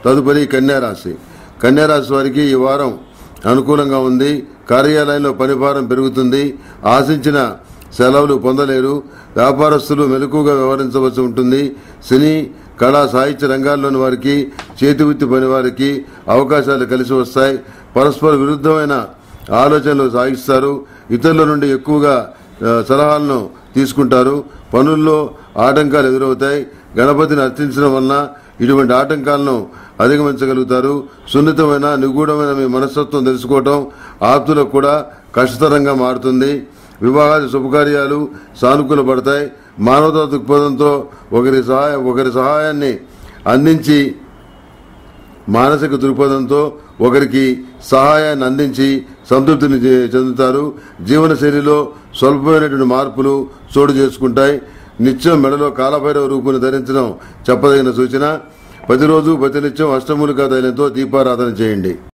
తదుపరి కన్యారాశి కన్యారాశి వారికి ఈ వారం అనుకూలంగా ఉంది కార్యాలయంలో పనిభారం పెరుగుతుంది ఆశించిన సెలవులు పొందలేరు వ్యాపారస్తులు మెలకుగా వ్యవహరించవలసి ఉంటుంది సినీ కళా సాహిత్య రంగాల్లోని వారికి చేతివృత్తి పని వారికి అవకాశాలు కలిసి వస్తాయి పరస్పర విరుద్ధమైన ఆలోచనలు సాగిస్తారు ఇతరుల నుండి ఎక్కువగా ఆ, సలహాలను తీసుకుంటారు పనుల్లో ఆటంకాలు ఎదురవుతాయి గణపతిని అర్చించడం వలన ఇటువంటి ఆటంకాలను అధిగమించగలుగుతారు సున్నితమైన నిగూఢమైన మీ మనస్తత్వం తెలుసుకోవటం ఆప్తులకు కూడా కష్టతరంగా మారుతుంది వివాహాది శుభకార్యాలు సానుకూల పడతాయి మానవతా దృక్పథంతో ఒకరి సహాయ ఒకరి సహాయాన్ని అందించి మానసిక దృక్పథంతో ఒకరికి సహాయాన్ని అందించి సంతృప్తిని చె- చెందుతారు జీవనశైలిలో స్వల్పమైనటువంటి మార్పులు చోటు చేసుకుంటాయి నిత్యం మెడలో కాలభైరవ రూపును ధరించడం చెప్పదగిన సూచన ప్రతిరోజు ప్రతినిత్యం అష్టమూలికా తైలంతో దీపారాధన చేయండి